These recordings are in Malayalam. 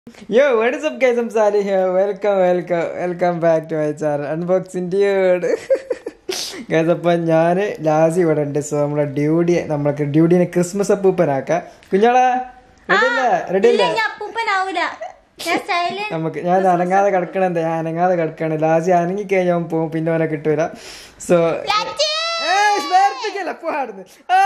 Yo, what is up guys? I'm Salih here. Welcome, welcome, welcome back to my channel. Unboxing dude. Guys അപ്പം ഞാൻ ലാസി ഇവിടെ ഉണ്ട് സോ നമ്മളെ ഡ്യൂഡി നമ്മൾക്ക് ഡ്യൂഡിനെ ക്രിസ്മസ് അപ്പൂപ്പനാക്കാം കുഞ്ഞോളെ റെഡി അല്ലേ റെഡി അല്ലേ ഇല്ല, അപ്പൂപ്പനാവൂല ഞാൻ സ്റ്റൈല് നമുക്ക് ഞാൻ അനങ്ങാതെ കിടക്കണം എന്താ ഞാൻ അനങ്ങാതെ കിടക്കാണ് ലാസി അനങ്ങി കഴിഞ്ഞാൽ അവൻ പോകും പിന്നെ അവനെ കിട്ടൂല സോ പോടുന്നു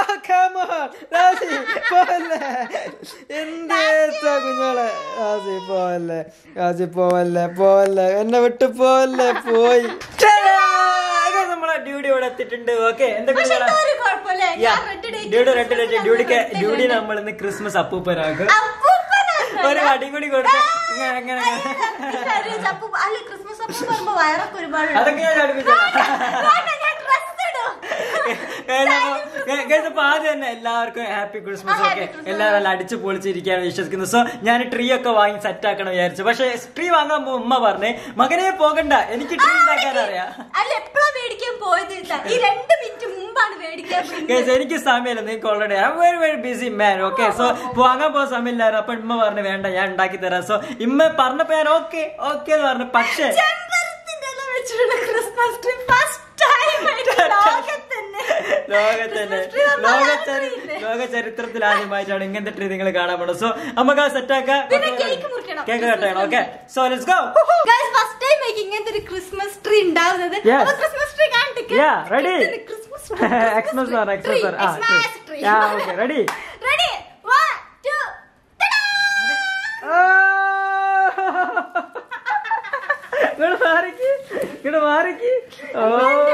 പോവല്ലേ എന്ത് കുഞ്ഞോളെ രാജി പോവല്ലേ രാജി പോവല്ലേ പോവല്ലേ എന്നെ വിട്ട് പോവല്ലേ പോയി നമ്മളെ ഡ്യൂട്ടി ഇവിടെ എത്തിയിട്ടുണ്ട് ഓക്കെ എന്തൊക്കെ ഒരു കുഴപ്പമില്ല ഞാൻ red date duty red red ഡ്യൂട്ടിക്ക് ഡ്യൂട്ടി നമ്മൾ ഇന്ന് ക്രിസ്മസ് അപ്പൂപ്പനാക്കും ഒരു വടി കൂടി കൊടുത്ത് ഇങ്ങനെ ഇങ്ങനെ ഇങ്ങനെ. അല്ല ക്രിസ്മസ് അപ്പൂപ്പ വരുമ്പോ വയറൊക്കെ ഒരുപാട് അതൊക്കെ ഞാൻ അടുപ്പിച്ചതാ. ഞാൻ ഡ്രസ് ഇടും Guys, അപ്പൊ ആദ്യം തന്നെ എല്ലാവർക്കും ഹാപ്പി ക്രിസ്മസ് ആ, ഒക്കെ happy Christmas. എല്ലാവരും നല്ല അടിച്ചു പൊളിച്ചിരിക്കാണ് വിശ്വസിക്കുന്നത് സോ ഞാൻ ട്രീ ഒക്കെ വാങ്ങി സെറ്റ് ആക്കണം വിചാരിച്ചു പക്ഷെ ട്രീ വാങ്ങാൻ പോകുമ്പോ ഉമ്മ പറഞ്ഞേ മകനെ പോകണ്ട എനിക്ക് ട്രീ ഉണ്ടാക്കാൻ അറിയാം അല്ല എപ്പോഴാ മേടിക്കാൻ പോയത് ഇതാ. ഈ രണ്ട് മിനിറ്റ് മുമ്പാണ് മേടിക്കാൻ പോയത്. Guys, എനിക്ക് സമയമില്ല നിങ്ങൾക്ക് already I very very busy man okay so വാങ്ങാൻ പോകാൻ സമയമില്ലായിരുന്നു അപ്പൊ ഇമ്മ പറഞ്ഞു വേണ്ട ഞാൻ ഉണ്ടാക്കി തരാം സോ ഇമ്മ പറഞ്ഞപ്പോ ഞാൻ ഓക്കെ ഓക്കെ എന്ന് പറഞ്ഞു പക്ഷേ ചെമ്പരത്തിന്റെ ഇല വെച്ചിട്ടുള്ള ക്രിസ്മസ് ട്രീ ഫസ്റ്റ് ടൈം ലോകത്തന്നെ ലോകത്തന്നെ Christmas tree നമ്മൾ ലോക ആർക്കും ലോക ചരിത്രത്തിൽ ആദ്യമായിട്ടാണ് ഇങ്ങനത്തെ ട്രീ നിങ്ങൾ കാണാൻ പോകുന്നത് സോ നമുക്ക് ആ സെറ്റ് ആക്കാം പിന്നെ cake മുറിക്കണം. കേക്ക് കട്ടണം okay so let's go Guys, first time എനിക്ക് ഇങ്ങനത്തെ ഒരു ക്രിസ്മസ് ട്രീ ഉണ്ടാവുന്നത് Yes. അപ്പൊ ക്രിസ്മസ് ട്രീ കാണിട്ട് Yeah, ready? Christmas Xmas sir Xmas sir ആ ട്രീ ആ okay ready ready one two ഇങ്ങോട്ട് മാറിക്ക് ഇങ്ങോട്ട് മാറിക്ക് ഓ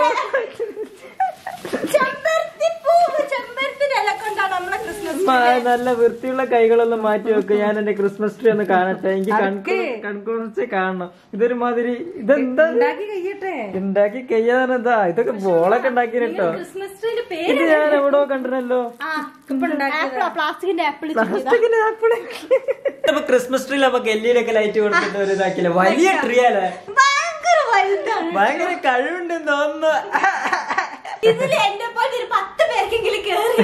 ചെമ്പരത്തി പൂവ് ചെമ്പരത്തിന്റെ ഇല കൊണ്ടാണ് നമ്മളെ ക്രിസ്മസ് മ, നല്ല വൃത്തിയുള്ള കൈകളൊന്നും മാറ്റി വെക്ക് ഞാൻ എന്റെ ക്രിസ്മസ് ട്രീ ഒന്ന് കാണട്ടെ എനിക്ക് കൺകുറച്ച് കാണണം ഇതൊരു മാതിരി ഇതെന്താ ഉണ്ടാക്കി കഴിയാതെ എന്താ ഇതൊക്കെ ബോളൊക്കെ ഉണ്ടാക്കി കേട്ടോ ക്രിസ്മസ് ട്രീന്റെ ഇത് പേര് ഞാൻ എവിടോ കണ്ടിരുന്നല്ലോ പ്ലാസ്റ്റിക്കിന്റെ ആപ്പിൾ പ്ലാസ്റ്റിക്കിന്റെ ആപ്പിള് അപ്പൊ ക്രിസ്മസ് ട്രീയിൽ അപ്പൊ എല്ലിയിലൊക്കെ ലൈറ്റ് കൊടുത്തിട്ട് ഒരു ഇതാക്കില്ല വലിയ ട്രീ അല്ലേ ഭയങ്കര വലുതാണ് ഭയങ്കര കഴിവുണ്ടെന്ന് തോന്നുന്നു ഇതില് എന്റെ പോലെ ഒരു പത്ത് പേർക്കെങ്കിലും കേറി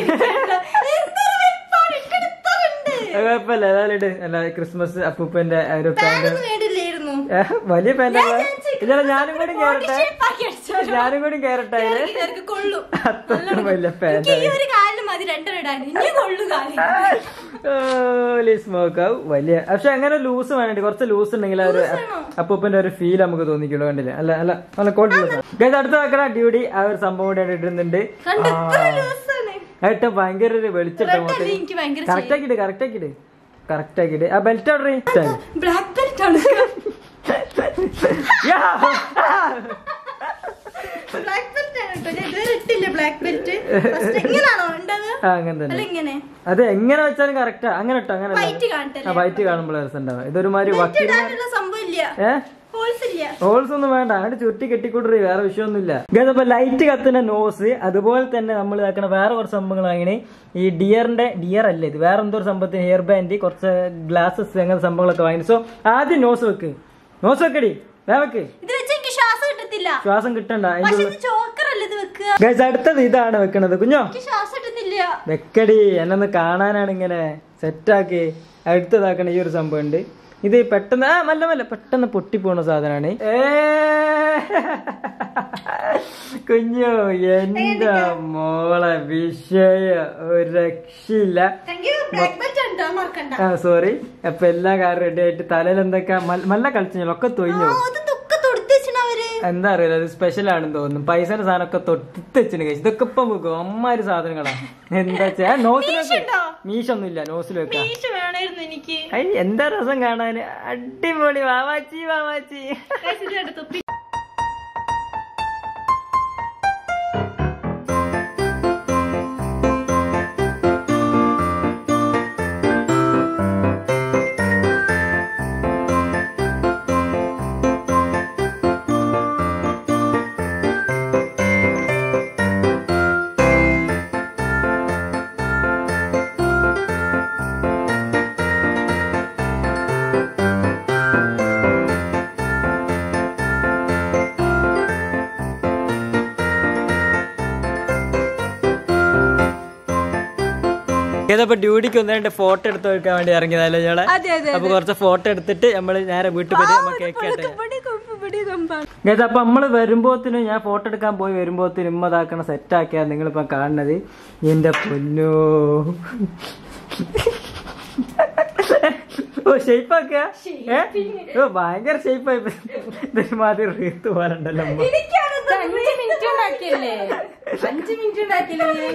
അത് കുഴപ്പമില്ല ഏതായാലും ഇട് അല്ല ക്രിസ്മസ് അപ്പൂപ്പന്റെ ആ ഒരു പാന്റ് വേണ്ടില്ലായിരുന്നു വലിയ പാന്റ് ഞാൻ വിചാരിച്ചു ഇല്ല ഞാനും കൂടി കേറട്ടെ shape ആക്കി അടിച്ചോളൂ. ഞാനും കൂടി കേറട്ടെ അതില് ഇവർക്ക് ഇവർക്ക് കൊള്ളും അത്ര വലിയ എനിക്ക് പാന്റ് ഈ ഒരു കാലിന് മതി രണ്ടെണ്ണം ഇടാൻ ഇനി കൊള്ളു കാലം സ്മോക്ക് ആവും വലിയ പക്ഷെ അങ്ങനെ ലൂസ് വേണ്ടി കുറച്ച് ലൂസ് ഉണ്ടെങ്കിൽ ആ ഒരു അപ്പൂപ്പന്റെ ഒരു ഫീൽ നമുക്ക് തോന്നിക്കുള്ളൂ കണ്ടില്ലേ അല്ല അല്ല നല്ല കോട്ടില്ല അടുത്ത വെക്കണ ഡ്യൂട്ടി ആ ഒരു സംഭവം കൂടി ഇടുന്നുണ്ട് കണ്ട് ഇത്ര ലൂസാണ് ഏട്ടാ ഭയങ്കര ഒരു വെളിച്ചിട്ട Red മുഖത്ത് അല്ലേ എനിക്ക് ഭയങ്കര കറക്റ്റ് ആക്കിട്ട് കറക്റ്റ് ആക്കിട്ട് കറക്റ്റ് ആക്കിട്ട് ആ ബെൽറ്റ് ഓർഡർ ബ്ലാക്ക് ബെൽറ്റ് ആണ് ബ്ലാക്ക് ബെൽറ്റ് ആണ് കേട്ടോ ഞാൻ ഇതുവരെ ഇട്ടില്ല ബ്ലാക്ക് ബെൽറ്റ് ഇങ്ങനാണോ ഉണ്ടത് അങ്ങനെ അല്ല തന്നെ ഇങ്ങനെ അത് എങ്ങനെ വെച്ചാലും കറക്റ്റാ അങ്ങനെ ഇട്ടോ അങ്ങനെ വൈറ്റ് കാണട്ടല്ലേ ആ വൈറ്റ് കാണുമ്പോൾ രസം ഉണ്ടാവും ഇതൊരുമാതിരി ബെൽറ്റ് വക്കീൽ ഇടാനുള്ള സംഭവം ഇല്ല ഏ ഹോൾസ് ഇല്ല ഹോൾസ് ഒന്നും വേണ്ട അങ്ങോട്ട് ചുറ്റി കെട്ടിക്കൂട്ടറി വേറെ വിഷയമൊന്നുമില്ല ഗൈസ് അപ്പൊ ലൈറ്റ് കത്തുന്ന നോസ് അതുപോലെ തന്നെ നമ്മൾ ഇതാക്കണ വേറെ കുറച്ച് സംഭവങ്ങൾ വാങ്ങിണേ ഈ ഡിയറിന്റെ ഡിയർ അല്ലേ ഇത് വേറെ എന്തോ ഒരു സംഭവത്തിന് ഹെയർ ബാൻഡ് കുറച്ച് ഗ്ലാസസ് അങ്ങനത്തെ സംഭവങ്ങളൊക്കെ വാങ്ങി സോ ആദ്യം നോസ് വെക്ക് നോസ് വെക്കടി വേ വെക്ക് ഇത് വെച്ച് എനിക്ക് ശ്വാസം കിട്ടത്തില്ല ശ്വാസം കിട്ടണ്ട അതിന്റെ പക്ഷെ ഇത് ചോക്കർ അല്ലേ ഇത് വെക്കുക ഗൈസ് അടുത്തത് ഇതാണ് വെക്കണത് കുഞ്ഞോ എനിക്ക് ശ്വാസം കിട്ടുന്നില്ല വെക്കടി എന്നൊന്ന് കാണാനാണ് ഇങ്ങനെ സെറ്റാക്കി അടുത്തതാക്കണ ഈ ഒരു സംഭവം ഉണ്ട് ഇത് പെട്ടെന്ന് ആ മല്ല മല്ല പെട്ടെന്ന് പൊട്ടിപ്പോണ സാധനമാണ് ഏ കുഞ്ഞു എന്താ മോളെ വിഷയ ഒരു രക്ഷയില്ല താങ്ക് യു ബ്ലാക്ക് ബെൽറ്റ് ഉണ്ടോ മറക്കണ്ട ആ സോറി അപ്പൊ എല്ലാ കാര്യം റെഡി ആയിട്ട് തലയിൽ എന്തൊക്കെ മൽ- മല്ല കളിച്ചു ഒക്കെ തൊഴിഞ്ഞു ആ, അത് തൊക്കെ തൊടുത്ത് വെച്ചിന് അവര് എന്താ അറിയില്ല അത് സ്പെഷ്യൽ ആണെന്ന് തോന്നുന്നു പൈസയുടെ സാധനമൊക്കെ തൊട്ടിട്ട് വെച്ചിന് കഴിച്ചു ഇതൊക്കെ ഇപ്പം വെക്കും അമ്മാര് സാധനങ്ങളാ എന്താ വെച്ചാ നോസിൽ വെക്ക് മീശുണ്ടോ? മീശൊന്നുമില്ല നോസിൽ വെക്കാം മീശ വേണമായിരുന്നു എനിക്ക് ഐ എന്താ രസം കാണാന് അടിപൊളി വാവാച്ചി വാവാച്ചി Guys, ഇത് കണ്ടോ, തൊപ്പി ഏതപ്പോ ഡ്യൂട്ടിക്ക് ഒന്ന് രണ്ട് ഫോട്ടോ എടുത്ത് വെക്കാൻ വേണ്ടി ഇറങ്ങിയതല്ലോ ഞങ്ങളെ അതെ അതെ അപ്പൊ കുറച്ച് ഫോട്ടോ എടുത്തിട്ട് നമ്മള് നേരെ വീട്ടിൽ പോയി നമുക്ക് കേക്ക് കട്ടെ ഇവിടെ കൊമ്പ് ഇവിടെ കൊമ്പാണ് ഗൈസ് അപ്പൊ നമ്മള് വരുമ്പോത്തിനും ഞാൻ ഫോട്ടോ എടുക്കാൻ പോയി വരുമ്പോത്തിനും ഉമ്മ ഇതാക്കണ സെറ്റ് ആക്കിയാ നിങ്ങളിപ്പോ കാണുന്നത് എന്റെ പൊന്നോ ഓ ഷേപ്പ് ആക്കിയ ഓ ഭയങ്കര ഷേപ്പ് ആയി ഇതൊരുമാതിരി റീത്ത് പോലുണ്ടല്ലോ അമ്മ എനിക്കാണത് അഞ്ച് മിനിറ്റ് ഉണ്ടാക്കിയല്ലേ അഞ്ച് മിനിറ്റ് ഉണ്ടാക്കിയല്ലേ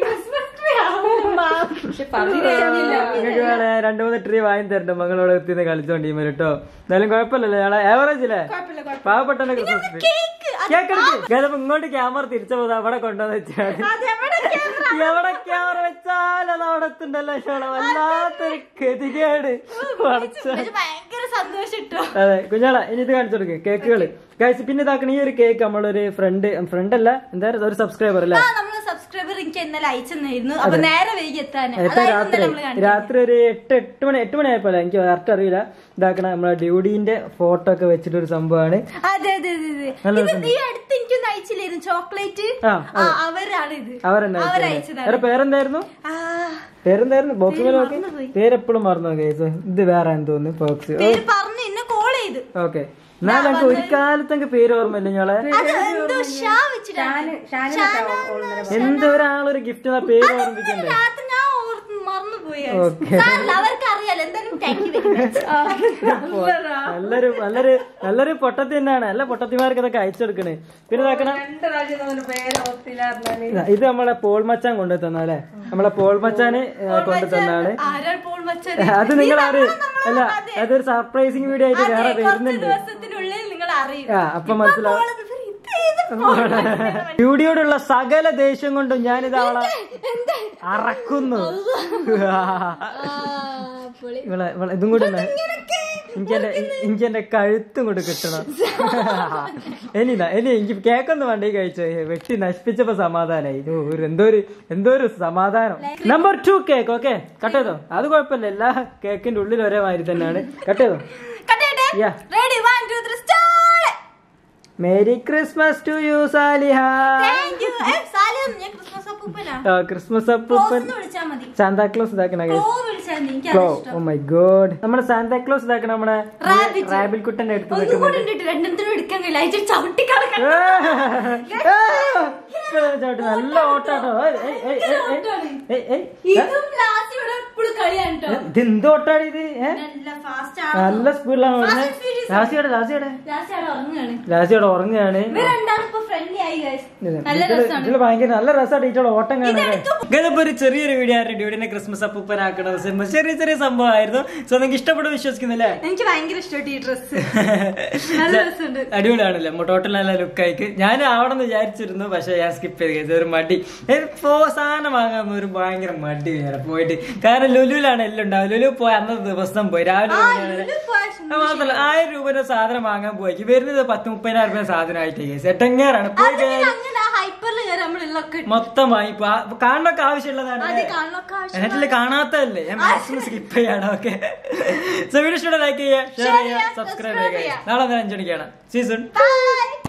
പക്ഷെ പറഞ്ഞില്ല നിങ്ങൾക്ക് വേണേ രണ്ടു മൂന്ന് ട്രീ വാങ്ങി തരണ്ട മകളോട് എത്തിന്ന് കളിച്ചോണ്ട് ഈ കേട്ടോ എന്തായാലും കുഴപ്പമില്ലല്ലോ ഞങ്ങളെ ആവറേജ് അല്ലേ പാവപ്പെട്ട ക്രിസ്മസ് ട്രീ കേക്ക് എടുക്ക് ഇങ്ങോട്ട് ക്യാമറ തിരിച്ചു പോകുന്നത് അവിടെ കൊണ്ടുവന്ന് വെച്ചാൽ എവിടെ ക്യാമറ വെച്ചാലും അത് അവിടെ എത്തുണ്ടല്ലോ ഷോള വല്ലാത്തൊരു ഗതികേട് പടച്ച ഭയങ്കര സന്തോഷം ഇട്ടോ അതെ കുഞ്ഞാള ഇനി ഇത് കാണിച്ചു കൊടുക്ക് കേക്കുകള് കഴിച്ച് പിന്നെ ഇതാക്കണ ഈ ഒരു കേക്ക് നമ്മളൊരു ഫ്രണ്ട് ഫ്രണ്ട് അല്ല എന്തായാലും ഒരു സബ്സ്ക്രൈബർ അല്ലേ ആ നമ്മള് സബ്സ്ക്രൈബർ എനിക്ക് ഇന്നലെ അയച്ചെന്നായിരുന്നു അപ്പൊ നേരെ വൈകി എത്താൻ എത്ര രാത്രി രാത്രി ഒരു എട്ട് എട്ട് മണി എട്ട് മണി ആയപ്പോലെ എനിക്ക് കറക്റ്റ് അറിയില്ല ഇതാക്കണ നമ്മളെ ഡ്യൂഡീന്റെ ഫോട്ടോ ഒക്കെ വെച്ചിട്ട് ഒരു സംഭവമാണ് അതെ അതെ അതെ അതെ നല്ല ഇത് ഈ അടുത്ത് എനിക്കൊന്ന് അയച്ചില്ലായിരുന്നു ചോക്ലേറ്റ് ആ, ആ അവരാണ് ഇത് അവരെന്നെ അവരയച്ചതാണ് അവരുടെ പേരെന്തായിരുന്നു ആ പേരെന്തായിരുന്നു ബോക്സ് മേലെ നോക്കി മറന്നുപോയി. പേരെപ്പോഴും മറന്നു കേസ് ഇത് വേറെ എന്ന് തോന്നുന്നു ബോക്സ് പേര് പറഞ്ഞു എന്നെ കോൾ ചെയ്ത് ഓക്കെ എന്നാലും എനിക്ക് ഒരു കാലത്ത് എനിക്ക് പേര് ഓർമ്മയില്ല ഞങ്ങളെ അത് എന്തോ ഷാ വെച്ചിട്ടാണ് എന്ത് ഒരാളൊരു ഗിഫ്റ്റ് പേര് ഓർമ്മിക്കണ്ടേ രാത്രി ഞാൻ ഓർത്ത് മറന്നുപോയി ഓക്കെ സാരമില്ല, അവർക്ക് അറിയാലോ എന്തായാലും താങ്ക് യു വെരി മച്ച് നല്ലൊരു നല്ലൊരു നല്ലൊരു പൊട്ടത്തി തന്നെയാണ് നല്ല പൊട്ടത്തിമാർക്ക് ഇതൊക്കെ അയച്ചെടുക്കണേ പിന്നെ ഇതാക്കണം ഇതാ, ഇത് നമ്മളെ പോൾ മച്ചാൻ കൊണ്ടു തന്ന അല്ലെ നമ്മളെ പോൾ മച്ചാന് കൊണ്ടു തന്നാണ് ആരാണ് പോൾ മച്ചാൻ അത് നിങ്ങൾ അറിയും അല്ല അതൊരു സർപ്രൈസിങ് വീഡിയോ ആയിട്ട് വേറെ കുറച്ച് വരുന്നുണ്ട് ദിവസത്തിനുള്ളിൽ നിങ്ങൾ അറിയും ആ അപ്പൊ മനസ്സിലാവും പോളത് ഇവര് ഇത് ഏത് പോളാണ്? ഡ്യൂഡിയോടുള്ള സകല ദേഷ്യം കൊണ്ടും ഞാനിത് അവളെ എന്താ? അറക്കുന്നു ആ, പൊളി. ഇവളെ ഇവളെ ഇതും കൂടെ ഒന്ന് ഇങ്ങനൊക്കെ എനിക്ക് എന്റെ എനിക്ക് എന്റെ കഴുത്തും കൂടെ കിട്ടണം എനിതാ ഇനി എനിക്ക് കേക്കൊന്നും വണ്ടി കഴിച്ചു വെട്ടി നശിപ്പിച്ചപ്പോ സമാധാനായി ഓ, ഒരു എന്തോ ഒരു എന്തോ ഒരു സമാധാനം number two cake okay cut ചെയ്തോ അത് കുഴപ്പമില്ല എല്ലാ കേക്കിന്റെ ഉള്ളിൽ ഒരേ മാതിരി തന്നെയാണ് കട്ട് ചെയ്തോ Cut ചെയ്യട്ടെ? Yeah. Ready? One, two, three, start. Merry Christmas to you Saliha Thank you. ഏ, സാലിയൊന്നും ഞാൻ ക്രിസ്മസ് അപ്പൂപ്പനാ. ക്രിസ്മസ് ക്ലോസ് അപ്പൂപ്പൻ എന്ന് വിളിച്ചാ മതി. സാന്താക്ലോസ് ഇതാക്കണ ക്ലോ വിളിച്ചാ മതി. എനിക്കതാ ക്ലോ ഇഷ്ടം. ഓ മൈ ഗോഡ് നമ്മുടെ സാന്താക്ലോസ് ഇതാക്കണ നമ്മുടെ Rabbit. റാബിൽ കുട്ടന്റെ അടുത്ത് ഒന്നും നിൽക്കുന്നുണ്ട് കൂടെ ഉണ്ട്. രണ്ടെണ്ണത്തിനും എടുക്കാൻ കഴിയില്ല. അതിന്റെ ചവിട്ടി കളക്കണം. ആ, ചവിട്ടി നല്ല ഓട്ടാട്ടോ ഏയ്, ഏയ്, ഏയ്, ഏയ്, ഏയ്, ഏയ്, ഏയ്. ഇതും ലാസ്റ്റ് ഇവിടെ എപ്പോഴും കളിയാണ് ട്ടോ. ഇത് എന്ത് ഓട്ടാണ് ഇത് ഏ? നല്ല fast ആണ്. നല്ല സ്പീഡിലാണ് Fast ഓടുന്നത് and furious. ലാസിയുടെ ലാസിയുടെ ലാസ്റ്റ് അവിടെ ഉറങ്ങുകയാണ്. ലാസിയുടെ ഉറങ്ങുകയാണ് ഇവര് രണ്ടാളും ഇപ്പൊ friendly ആയി guys. നല്ല ഇതില് രസമാണ്. ഇതില് ഭയങ്കര നല്ല രസമായിട്ട് ഈറ്റോളെ ഓട്ടം കാണാൻ ഇതെടുത്തു. ഇതിപ്പോ ഒരു ചെറിയൊരു വീഡിയോ ആയിരുന്നു ഡ്യൂഡിനെ ക്രിസ്മസ് അപ്പൂപ്പനാക്കണത് സിംബ ചെറിയ ചെറിയ സംഭവമായിരുന്നു സോ നിങ്ങൾക്ക് ഇഷ്ടപ്പെടും വിശ്വസിക്കുന്നില്ലേ എനിക്ക് ഭയങ്കര ഇഷ്ടപ്പെട്ടു ഈ ഡ്രസ് നല്ല രസമുണ്ട് അടിപൊളിയാണല്ലേ ടോട്ടൽ നല്ല ലുക്കായിക്ക് ഞാൻ ആവണമെന്ന് വിചാരിച്ചിരുന്നു പക്ഷെ ഞാൻ സ്കിപ്പ് ചെയ്ത് കഴിച്ചത് ഒരു മടി പോ സാധനം വാങ്ങാൻ ഒരു ഭയങ്കര മടി വേറെ പോയിട്ട് കാരണം ലുലുലാണ് എല്ലാം ഉണ്ടാവും ലുലു പോയി അന്നത്തെ ദിവസം പോയി രാവിലെ ആ, മുതൽ ലുലു പോയ അത് മാത്രല്ല ആയിരം രൂപയുടെ സാധനം വാങ്ങാൻ പോയി വരുന്നത് പത്ത് മുപ്പതിനായിരം രൂപ സാധനമായിട്ട് കേസ് എട്ടങ്ങാറാണ് പോയി അത് പിന്നെ അങ്ങനെ ആ ഹൈപ്പറിൽ കയറി നമ്മളുള്ളൊക്കെ മൊത്തം വാങ്ങിപ്പോ കാണണൊക്കെ ആവശ്യമുള്ളതാണ് അത് കാണാനൊക്കെ ആവശ്യം നെറ്റിൽ കാണാത്തതല്ലേ ഞാൻ മാക്സിമം സ്കിപ്പ് ചെയ്യാണ് ഓക്കെ സോ വീഡിയോ ഇഷ്ടം ലൈക്ക് ചെയ്യുക ഷെയർ ചെയ്യുക സബ്സ്ക്രൈബ് ചെയ്യുക നാളെ അഞ്ചു മണിക്കാണ് സീസൺ Bye.